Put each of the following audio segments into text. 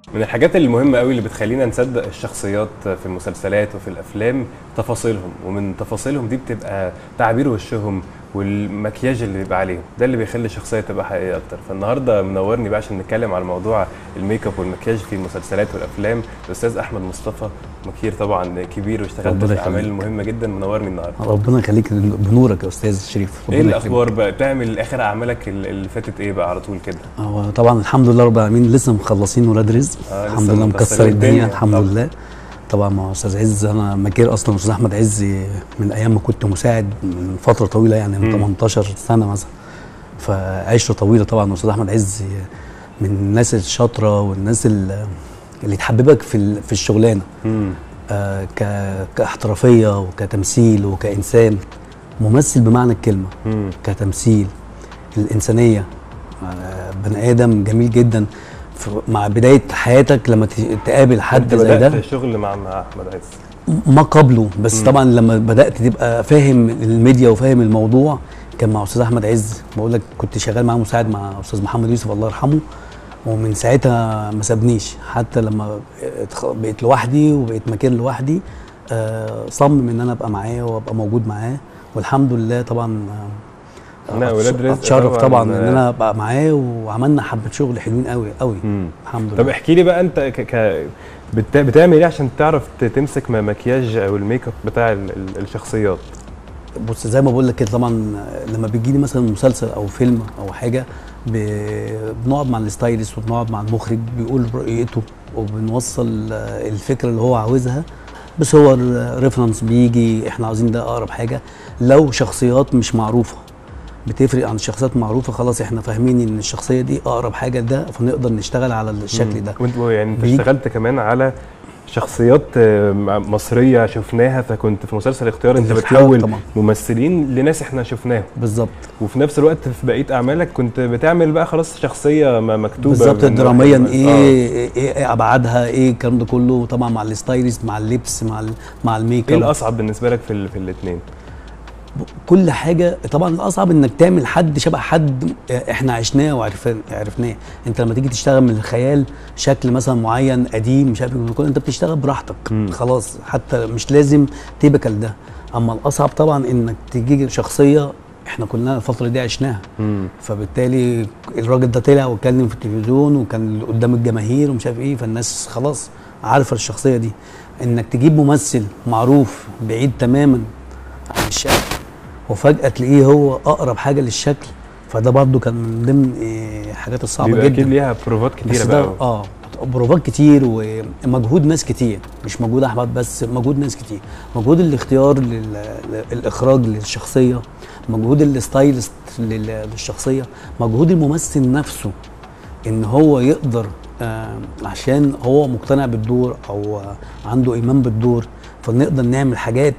من الحاجات المهمة قوي اللي بتخلينا نصدق الشخصيات في المسلسلات وفي الأفلام تفاصيلهم ومن تفاصيلهم دي بتبقى تعابير وشهم والمكياج اللي بيبقى عليهم ده اللي بيخلي الشخصية تبقى حقيقية أكتر فالنهاردة منورني بقى عشان نتكلم على موضوع الميك اب والمكياج في المسلسلات والأفلام الأستاذ أحمد مصطفى مكير طبعا كبير واشتغلت ربنا في يخليك. أعمال مهمة جدا منورني النهاردة ربنا يخليك بنورك يا استاذ شريف ايه ربنا الاخبار بقى بتعمل اخر اعمالك اللي فاتت ايه بقى على طول كده يخليك. هو طبعا الحمد لله رب العالمين لسه مخلصين ولاد رزق آه، لسه الحمد لله مكسرين مكسر الدنيا الدنيا. الحمد طبعا. لله طبعا مع استاذ عز انا مكير اصلا استاذ احمد عز من ايام ما كنت مساعد من فتره طويله يعني من مم. 18 سنه مثلا فعشره طويله طبعا استاذ احمد عز من الناس الشاطره والناس ال- اللي تحببك في ال- في الشغلانه امم آه، ك- كاحترافيه وكتمثيل وكانسان ممثل بمعنى الكلمه امم كتمثيل الانسانيه آه، بني ادم جميل جدا ف- مع بدايه حياتك لما ت- تقابل حد انت زي بدات ده شغل مع مع احمد عز ما قبله بس مم. طبعا لما بدات تبقى فاهم الميديا وفاهم الموضوع كان مع استاذ احمد عز بقول لك كنت شغال معاه مساعد مع استاذ محمد يوسف الله يرحمه ومن ساعتها ما سابنيش حتى لما اتخ- بقيت لوحدي وبقيت مكان لوحدي آه، صمم ان انا ابقى معاه وابقى موجود معاه والحمد لله طبعا آه، لا، ولاد رزق اتشرف طبعاً، طبعا ان آه. انا ابقى معاه وعملنا حبه شغل حلوين قوي قوي امم الحمد طب لله احكي لي بقى انت ك... ك... بت... بتعمل ايه عشان تعرف ت- تمسك م- مكياج او الميك اب بتاع ال... ال- الشخصيات بص زي ما بقول لك كده طبعا لما بيجي لي مثلا مسلسل او فيلم او حاجه ب- بنقعد مع الستايلست وبنقعد مع المخرج بيقول رؤيته وبنوصل آه، الفكره اللي هو عاوزها بس هو الريفرنس بيجي احنا عاوزين ده اقرب حاجه لو شخصيات مش معروفه بتفرق عن الشخصيات معروفه خلاص احنا فاهمين ان الشخصيه دي اقرب حاجه لده فنقدر نشتغل على الشكل ده وانت يعني انت بيجي- اشتغلت كمان على شخصيات آه، م- مصريه شفناها فكنت في مسلسل اختيار انت الاختيار بتحول طبعا. ممثلين لناس احنا شفناهم بالظبط وفي نفس الوقت في بقيه اعمالك كنت بتعمل بقى خلاص شخصيه م- مكتوبه بالظبط من دراميا واحد- ايه, آه. ايه ايه ابعادها ايه الكلام ده كله طبعا مع الستايلست مع اللبس مع ال- مع الميك ايه اب الاصعب بالنسبه لك في ال... في الاثنين كل حاجه طبعا الاصعب انك تعمل حد شبه حد احنا عشناه وعرفناه عرفناه انت لما تيجي تشتغل من الخيال شكل مثلا معين قديم مش عارف إيه، انت بتشتغل براحتك مم. خلاص حتى مش لازم تيبكال ده اما الاصعب طبعا انك تجي شخصيه احنا كلنا الفتره دي عشناها امم فبالتالي الراجل ده طلع واتكلم في التلفزيون وكان قدام الجماهير ومش عارف ايه فالناس خلاص عارفه الشخصيه دي انك تجيب ممثل معروف بعيد تماما عن الشكل وفجاه تلاقيه هو اقرب حاجه للشكل فده برضو كان من ضمن إيه، الحاجات الصعبه بيبقى جدا اكيد ليها بروفات بس كتيره ده بقى اه بروفات كتير ومجهود ناس كتير مش مجهود احمد بس مجهود ناس كتير مجهود الاختيار للاخراج للشخصيه مجهود الستايلست لل- للشخصيه مجهود الممثل نفسه ان هو يقدر آه عشان هو مقتنع بالدور او آه عنده ايمان بالدور فنقدر نعمل حاجات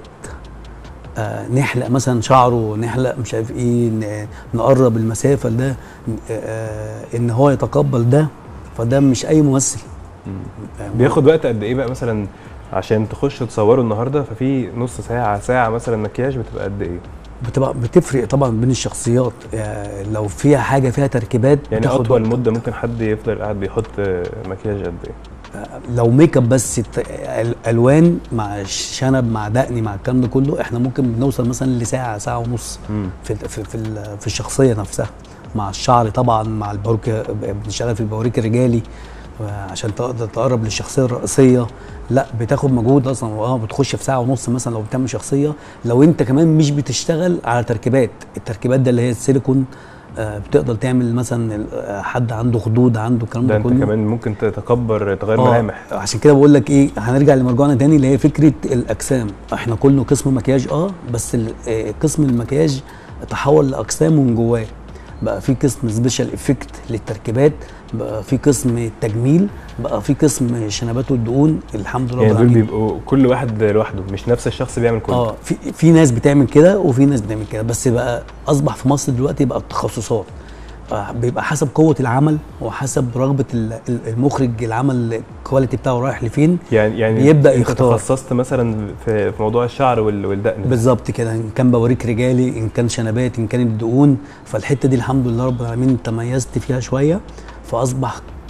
آه نحلق مثلا شعره نحلق مش عارف ايه ن- نقرب المسافه لده آه ان هو يتقبل ده فده مش اي ممثل آه، بياخد وقت قد ايه بقى مثلا عشان تخش تصوره النهارده ففي نص ساعه ساعه مثلا مكياج بتبقى قد ايه بتبقى بتفرق طبعا بين الشخصيات يعني لو فيها حاجه فيها تركيبات يعني بتاخد اطول وقت. مده ممكن حد يفضل قاعد بيحط آه، مكياج قد ايه لو ميك اب بس ت- ال- الوان مع شنب مع دقني مع الكلام ده كله احنا ممكن بنوصل مثلا لساعه ساعه ونص مم. في ال- في في, ال- في الشخصيه نفسها مع الشعر طبعا مع الباروك بنشتغل في البوريك الرجالي عشان تقدر تقرب للشخصيه الرئيسيه لا بتاخد مجهود اصلا اه بتخش في ساعه ونص مثلا لو بتعمل شخصيه لو انت كمان مش بتشتغل على تركيبات التركيبات ده اللي هي السيليكون آه بتقدر تعمل مثلا ال- آه، حد عنده خدود عنده الكلام ده ده انت كله كمان ممكن تتكبر تغير آه، ملامح عشان كده بقول لك ايه هنرجع لمرجوعنا تاني اللي هي فكره الاجسام احنا كله قسم مكياج اه بس ال- آه، قسم المكياج تحول لاقسام من جواه بقى في قسم سبيشال افكت للتركيبات بقى في قسم التجميل بقى في قسم شنبات والدقون الحمد لله يعني رب دول العالمين. بيبقوا كل واحد لوحده مش نفس الشخص بيعمل كله اه في في ناس بتعمل كده وفي ناس بتعمل كده بس بقى اصبح في مصر دلوقتي بقى التخصصات آه، بيبقى حسب قوه العمل وحسب رغبه ال- ال- المخرج العمل الكواليتي بتاعه رايح لفين يعني يعني بيبدأ انت يختار. تخصصت مثلا في في موضوع الشعر وال- والدقن بالظبط كده ان كان بوريك رجالي ان كان شنبات ان كان الدقون فالحته دي الحمد لله رب العالمين تميزت فيها شويه فاصبح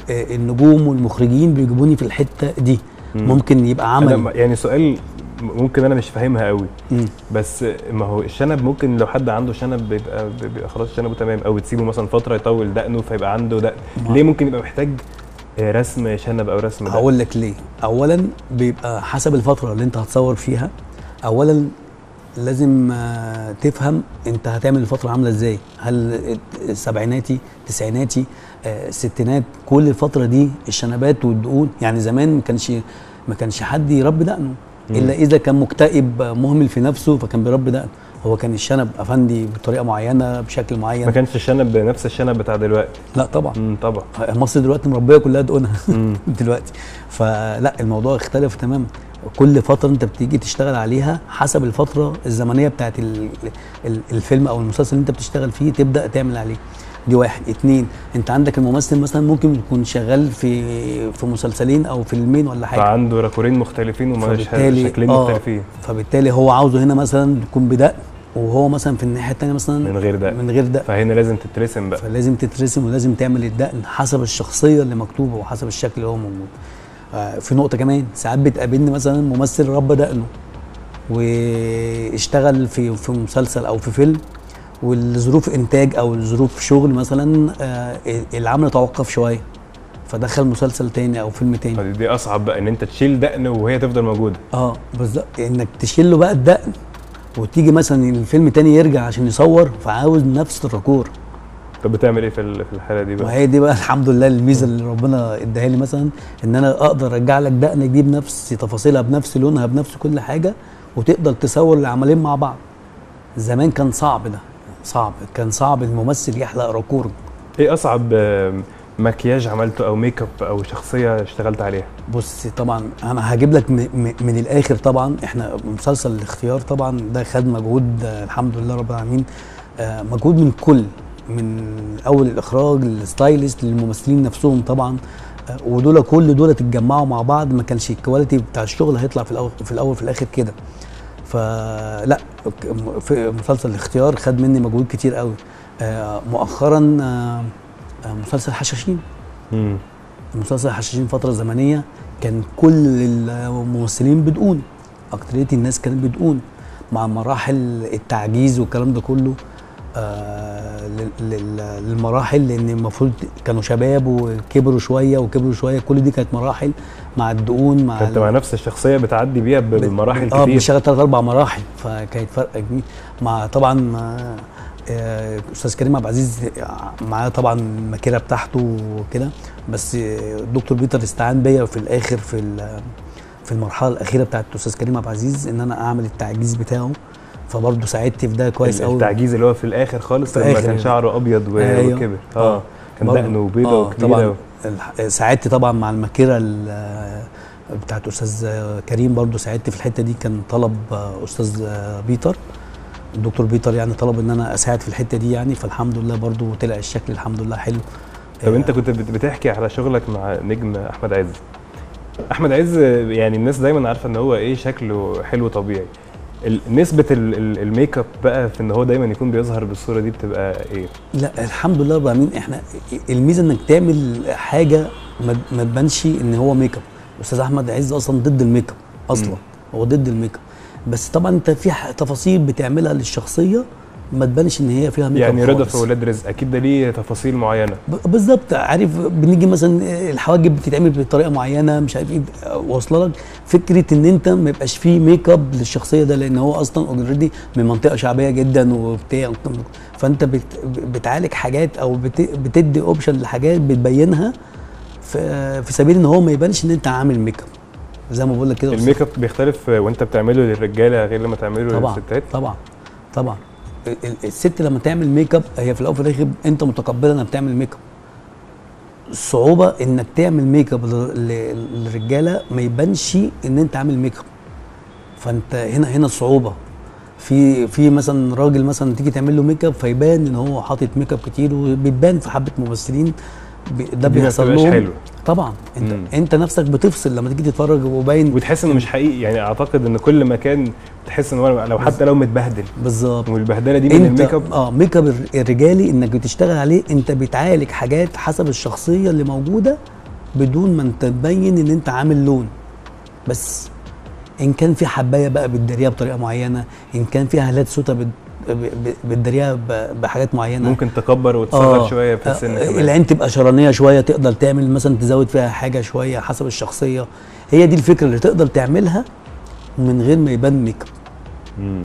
آه، النجوم والمخرجين بيجيبوني في الحته دي مم. ممكن يبقى أنا عمل م- يعني سؤال ممكن انا مش فاهمها قوي مم. بس ما هو الشنب ممكن لو حد عنده شنب بيبقى بيبقى خلاص شنبه تمام او تسيبه مثلا فتره يطول دقنه فيبقى عنده دقن ما- ليه ممكن يبقى محتاج آه، رسم شنب او رسم دقن هقول لك ليه اولا بيبقى حسب الفتره اللي انت هتصور فيها اولا لازم آه، تفهم انت هتعمل الفتره عامله ازاي هل السبعيناتي تسعيناتي آه، الستينات كل الفتره دي الشنبات والدقون يعني زمان ما كانش ما كانش حد يربي دقنه الا اذا كان مكتئب مهمل في نفسه فكان بيربي دقنه هو كان الشنب افندي بطريقه معينه بشكل معين ما كانش الشنب نفس الشنب بتاع دلوقتي لا طبعا امم طبعا مصر دلوقتي مربيه كلها دقونها مم. دلوقتي فلا الموضوع اختلف تماما كل فتره انت بتيجي تشتغل عليها حسب الفتره الزمنيه بتاعت ال- ال- الفيلم او المسلسل اللي انت بتشتغل فيه تبدا تعمل عليه دي واحد اتنين انت عندك الممثل مثلا ممكن يكون شغال في في مسلسلين او فيلمين ولا حاجه فعنده راكورين مختلفين ومش فبالتالي- شكلين آه. مختلفين فبالتالي هو عاوزه هنا مثلا يكون بدقن وهو مثلا في الناحيه الثانيه مثلا من غير دقن من غير دقن فهنا لازم تترسم بقى فلازم تترسم ولازم تعمل الدقن حسب الشخصيه اللي مكتوبه وحسب الشكل اللي هو موجود آه، في نقطه كمان ساعات بتقابلني مثلا ممثل ربى دقنه واشتغل في في مسلسل او في فيلم والظروف انتاج او ظروف شغل مثلا آه، العمل توقف شويه فدخل مسلسل تاني او فيلم تاني فدي دي اصعب بقى ان انت تشيل دقن وهي تفضل موجوده اه بالظبط انك تشيل له بقى الدقن وتيجي مثلا الفيلم تاني يرجع عشان يصور فعاوز نفس الراكور طب بتعمل ايه في ال- في الحاله دي بقى وهي دي بقى الحمد لله الميزه اللي ربنا اداها لي مثلا ان انا اقدر ارجع لك دقنك دي بنفس تفاصيلها بنفس لونها بنفس كل حاجه وتقدر تصور العملين مع بعض زمان كان صعب ده صعب كان صعب الممثل يحلق راكور ايه اصعب آه، مكياج عملته او ميك اب او شخصيه اشتغلت عليها بص طبعا انا هجيب لك م- م- من الاخر طبعا احنا مسلسل الاختيار طبعا ده خد مجهود آه، الحمد لله رب العالمين آه، مجهود من كل من اول الاخراج للستايلست للممثلين نفسهم طبعا آه، ودول كل دول اتجمعوا مع بعض ما كانش الكواليتي بتاع الشغل هيطلع في الاول في الاول في الاخر كده فلا ك- في مسلسل الاختيار خد مني مجهود كتير قوي آه، مؤخرا آه، آه، مسلسل حشاشين امم مسلسل حشاشين فترة زمنية كان كل الممثلين بدقون أكترية الناس كانت بدقون مع مراحل التعجيز والكلام ده كله آه لل- لل- للمراحل لأن المفروض كانوا شباب وكبروا شوية وكبروا شوية كل دي كانت مراحل مع الدقون مع فانت ال- مع نفس الشخصيه بتعدي بيها ب- بمراحل اه كتير بنشتغل ثلاث اربع مراحل فكانت فرق كبير مع طبعا آه، آه، استاذ كريم عبد العزيز معاه طبعا الماكينه بتاعته وكده بس آه، الدكتور بيتر استعان بيا في الاخر في ال- في المرحله الاخيره بتاعت الاستاذ كريم عبد العزيز ان انا اعمل التعجيز بتاعه فبرضه ساعدت في ده كويس قوي التعجيز اللي هو في الاخر خالص في لما الآخر كان يعني. شعره ابيض و- أيوه. وكبر اه كان برضه. دقنه بيضه آه، وكبيره طبعا و- الح- ساعدت طبعا مع الماكيره ال- بتاعت استاذ كريم برضو ساعدت في الحته دي كان طلب استاذ بيتر الدكتور بيتر يعني طلب ان انا اساعد في الحته دي يعني فالحمد لله برضو طلع الشكل الحمد لله حلو طب انت كنت بت- بتحكي على شغلك مع نجم احمد عز احمد عز يعني الناس دايما عارفه ان هو ايه شكله حلو طبيعي ال- نسبه ال- ال- الميك اب بقى في ان هو دايما يكون بيظهر بالصوره دي بتبقى ايه لا الحمد لله رب العالمين احنا الميزه انك تعمل حاجه ما ما تبانش ان هو ميك اب استاذ احمد عز اصلا ضد الميك اب اصلا مم. هو ضد الميك اب بس طبعا انت في ح- تفاصيل بتعملها للشخصيه ما تبانش ان هي فيها ميك اب يعني رضا خالص. في ولاد رزق اكيد ده ليه تفاصيل معينه ب- بالظبط عارف بنيجي مثلا الحواجب بتتعمل بطريقه معينه مش عارف ايه واصله لك فكره ان انت ما يبقاش فيه ميك اب للشخصيه ده لان هو اصلا اوريدي من منطقه شعبيه جدا وبتاع فانت بت بتعالج حاجات او بت بتدي اوبشن لحاجات بتبينها في, في سبيل ان هو ما يبانش ان انت عامل ميك اب زي ما بقول لك كده الميك اب بيختلف وانت بتعمله للرجاله غير لما تعمله طبعا للستات طبعا طبعا ال- ال- الست لما تعمل ميك اب هي في الاول وفي الاخر انت متقبله انها بتعمل ميك اب الصعوبه انك تعمل ميك اب لل- لل- للرجاله ما يبانش ان انت عامل ميك اب فانت هنا هنا الصعوبه في في مثلا راجل مثلا تيجي تعمل له ميك اب فيبان ان هو حاطط ميك اب كتير وبيبان في حبه ممثلين بي- ده دي ما بيحصل بتبقاش لهم حلوة. طبعا انت مم. انت نفسك بتفصل لما تيجي تتفرج وباين وتحس انه مش حقيقي يعني اعتقد ان كل مكان تحس ان هو لو حتى لو متبهدل بالظبط والبهدله دي من انت الميك اب اه ميك اب الر- الرجالي انك بتشتغل عليه انت بتعالج حاجات حسب الشخصيه اللي موجوده بدون ما انت تبين ان انت عامل لون بس ان كان في حبايه بقى بتداريها بطريقه معينه ان كان في هالات سودا بت- ب- ب- بتداريها ب- بحاجات معينه ممكن تكبر وتصغر شويه في السن آه، كمان العين تبقى شرانيه شويه تقدر تعمل مثلا تزود فيها حاجه شويه حسب الشخصيه هي دي الفكره اللي تقدر تعملها من غير ما يبان ميك اب مم.